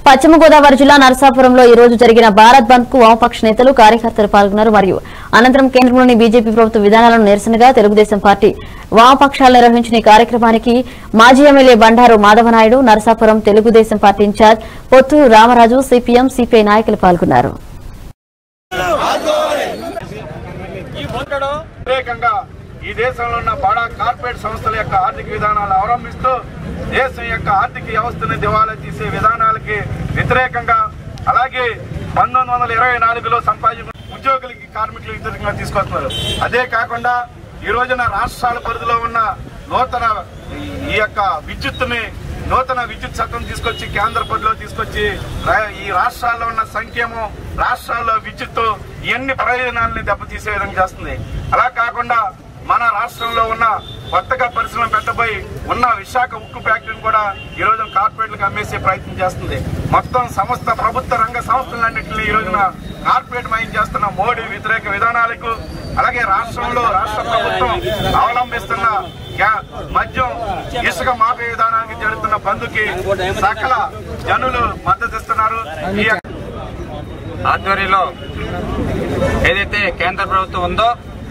పశ్చిమ గోదావరి జిల్లా నరసాపురంలో ఈ రోజు జరిగిన భారత్ బంద్ కు వామపక్ష నేతలు కార్యకర్తలు పాల్గొన్నారు మరియు అనంతరం కేంద్రంలోని బీజేపీ ప్రభుత్వ విధానాలను నిరసనగా తెలుగుదేశం పార్టీ వామపక్షాలు నిర్వహించిన ఈ కార్యక్రమానికి మాజీ MLA Bandaru Madhava Naidu Narasapuram Telugu Desam party in charge Potturu Ramaraju CPM CPI నాయకులు పాల్గొన్నారు వ్యతిరేకంగా ఈ దేశంలో ఉన్న బడా కార్పొరేట్ సంస్థల యొక్క ఆర్థిక విధానాలు అవలంబిస్తూ దేశం యొక్క ఆర్థిక వ్యవస్థను దివాలా తీసే విధానాలకి వ్యతిరేకంగా అలాగే పంతొమ్మిది వందల ఇరవై నాలుగులో సంపాదించిన ఉద్యోగులకి కార్మికులకు వ్యతిరేకంగా తీసుకొస్తున్నారు అదే కాకుండా ఈ రోజున రాష్ట్రాల పరిధిలో ఉన్న నూతన ఈ- ఈ యొక్క విద్యుత్తుని నూతన విద్యుత్ చట్టం తీసుకొచ్చి కేంద్ర పరిధిలో తీసుకొచ్చి రా- ఈ రాష్ట్రాల్లో ఉన్న సంక్షేమం రాష్ట్రాల్లో విద్యుత్తు ఇవన్నీ ప్రయోజనాలని దెబ్బతీసే విధంగా చేస్తుంది అలా కాకుండా మన రాష్ట్రంలో ఉన్న కొత్తగా పరిశ్రమ పెట్టబోయి ఉన్న విశాఖ ఉక్కు ఫ్యాక్టరీని కూడా ఈ రోజున కార్పొరేట్లకు అమ్మేసే ప్రయత్నం చేస్తుంది మొత్తం సమస్త ప్రభుత్వ రంగ సంస్థలన్నింటినీ ఈ రోజున కార్పొరేట్ మయం చేస్తున్న మోడీ వ్యతిరేక విధానాలకు అలాగే రాష్ట్రంలో రాష్ట్ర ప్రభుత్వం అవలంబిస్తున్న గ్యా- మద్యం ఇసుక మాఫీ విధానానికి జరుగుతున్న బంధుకి సకల జనులు మద్దతిస్తున్నారు ఈ యొక్క ఆధ్వర్యంలో ఏదైతే కేంద్ర ప్రభుత్వం ఉందో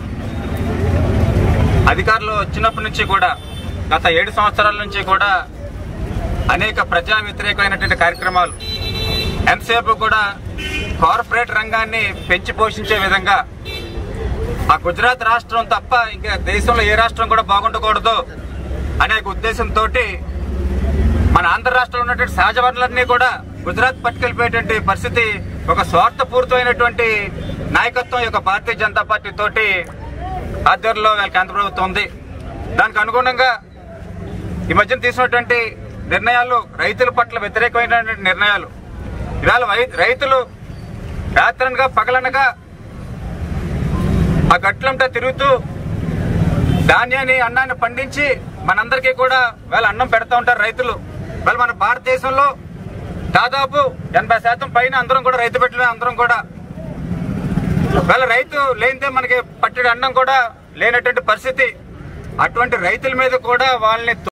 అధికారులు వచ్చినప్పటి నుంచి కూడా గత ఏడు సంవత్సరాల నుంచి కూడా అనేక ప్రజా వ్యతిరేకమైనటువంటి కార్యక్రమాలు ఎంతసేపు కూడా కార్పొరేట్ రంగాన్ని పెంచి పోషించే విధంగా ఆ గుజరాత్ రాష్ట్రం తప్ప ఇంకా దేశంలో ఏ రాష్ట్రం కూడా బాగుండకూడదు అనే ఉద్దేశంతో మన ఆంధ్ర రాష్ట్రంలో ఉన్నటువంటి సహజ వనరులన్నీ కూడా గుజరాత్ పట్టుకెళ్ళిపోయేటువంటి పరిస్థితి ఒక స్వార్థపూరితమైనటువంటి నాయకత్వం ఈ యొక్క భారతీయ జనతా పార్టీ తోటి ఆధ్వర్యంలో వీళ్ళ కేంద్ర ప్రభుత్వం ఉంది దానికి అనుగుణంగా ఈ మధ్యన తీసుకున్నటువంటి నిర్ణయాలు రైతుల పట్ల వ్యతిరేకమైనటువంటి నిర్ణయాలు ఇవాళ వై- రైతులు రాత్రనగా పగలనగా ఆ గట్లంతా తిరుగుతూ ధాన్యాన్ని అన్నాన్ని పండించి మనందరికీ కూడా వాళ్ళ అన్నం పెడతా ఉంటారు రైతులు వాళ్ళు మన భారతదేశంలో దాదాపు ఎనభై శాతం పైన అందరం కూడా రైతు బిడ్డలమే అందరం కూడా వాళ్ళ రైతు లేనిదే మనకి పట్టెడు అన్నం కూడా లేనటువంటి పరిస్థితి అటువంటి రైతుల మీద కూడా వాళ్ళని